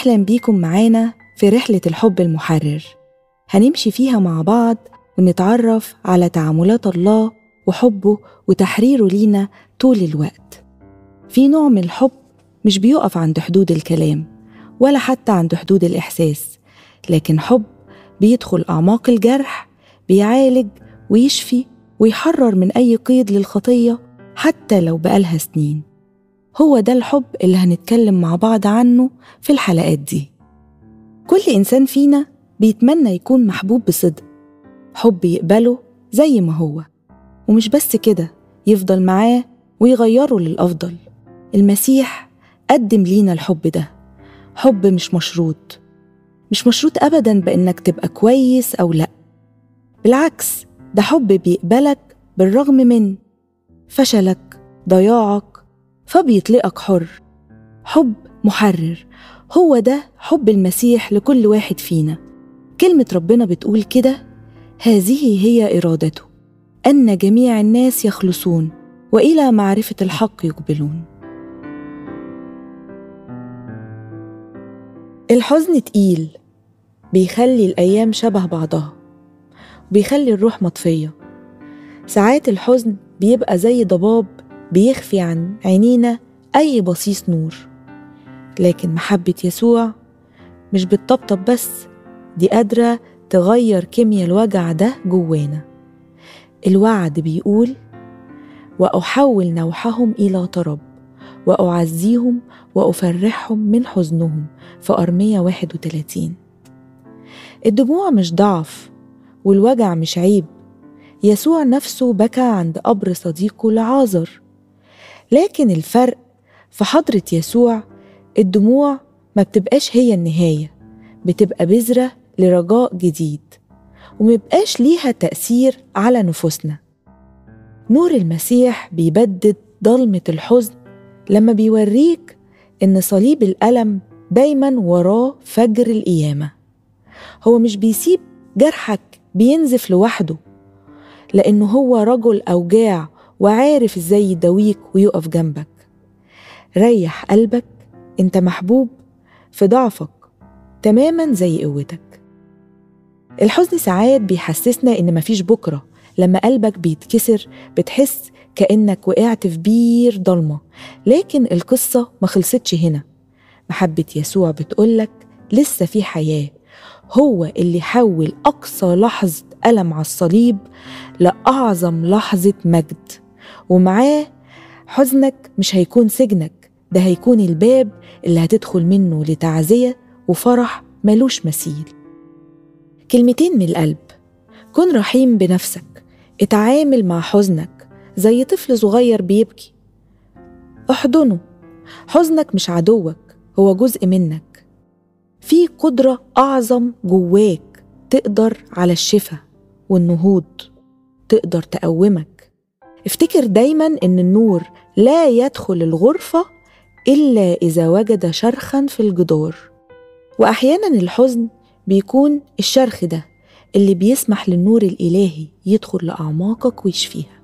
أهلا بيكم معانا في رحلة الحب المحرر هنمشي فيها مع بعض ونتعرف على تعاملات الله وحبه وتحريره لينا طول الوقت في نوع من الحب مش بيقف عند حدود الكلام ولا حتى عند حدود الإحساس لكن حب بيدخل أعماق الجرح بيعالج ويشفي ويحرر من أي قيد للخطية حتى لو بقالها سنين هو ده الحب اللي هنتكلم مع بعض عنه في الحلقات دي كل إنسان فينا بيتمنى يكون محبوب بصدق حب يقبله زي ما هو ومش بس كده يفضل معاه ويغيره للأفضل المسيح قدم لينا الحب ده حب مش مشروط مش مشروط أبدا بإنك تبقى كويس أو لأ بالعكس ده حب بيقبلك بالرغم من فشلك ضياعك فبيطلقك حر حب محرر هو ده حب المسيح لكل واحد فينا كلمة ربنا بتقول كده هذه هي إرادته أن جميع الناس يخلصون وإلى معرفة الحق يقبلون الحزن تقيل بيخلي الأيام شبه بعضها بيخلي الروح مطفية ساعات الحزن بيبقى زي ضباب بيخفي عن عينينا أي بصيص نور لكن محبة يسوع مش بتطبطب بس دي قادرة تغير كيميا الوجع ده جوانا الوعد بيقول وأحول نوحهم إلى طرب وأعزيهم وأفرحهم من حزنهم في أرمية 31 الدموع مش ضعف والوجع مش عيب يسوع نفسه بكى عند قبر صديقه لعازر لكن الفرق في حضرة يسوع الدموع ما بتبقاش هي النهاية بتبقى بذرة لرجاء جديد ومبقاش ليها تأثير على نفوسنا نور المسيح بيبدد ضلمة الحزن لما بيوريك إن صليب الألم دايما وراه فجر القيامة هو مش بيسيب جرحك بينزف لوحده لأنه هو رجل أوجاع وعارف ازاي يداويك ويقف جنبك ريح قلبك انت محبوب في ضعفك تماما زي قوتك الحزن ساعات بيحسسنا ان مفيش بكره لما قلبك بيتكسر بتحس كانك وقعت في بير ضلمه لكن القصه ما خلصتش هنا محبه يسوع بتقولك لسه في حياه هو اللي حول اقصى لحظه الم على الصليب لاعظم لحظه مجد ومعاه حزنك مش هيكون سجنك ده هيكون الباب اللي هتدخل منه لتعزية وفرح ملوش مثيل كلمتين من القلب كن رحيم بنفسك اتعامل مع حزنك زي طفل صغير بيبكي احضنه حزنك مش عدوك هو جزء منك في قدرة أعظم جواك تقدر على الشفاء والنهوض تقدر تقومك افتكر دايما ان النور لا يدخل الغرفه الا اذا وجد شرخا في الجدار واحيانا الحزن بيكون الشرخ ده اللي بيسمح للنور الالهي يدخل لاعماقك ويشفيها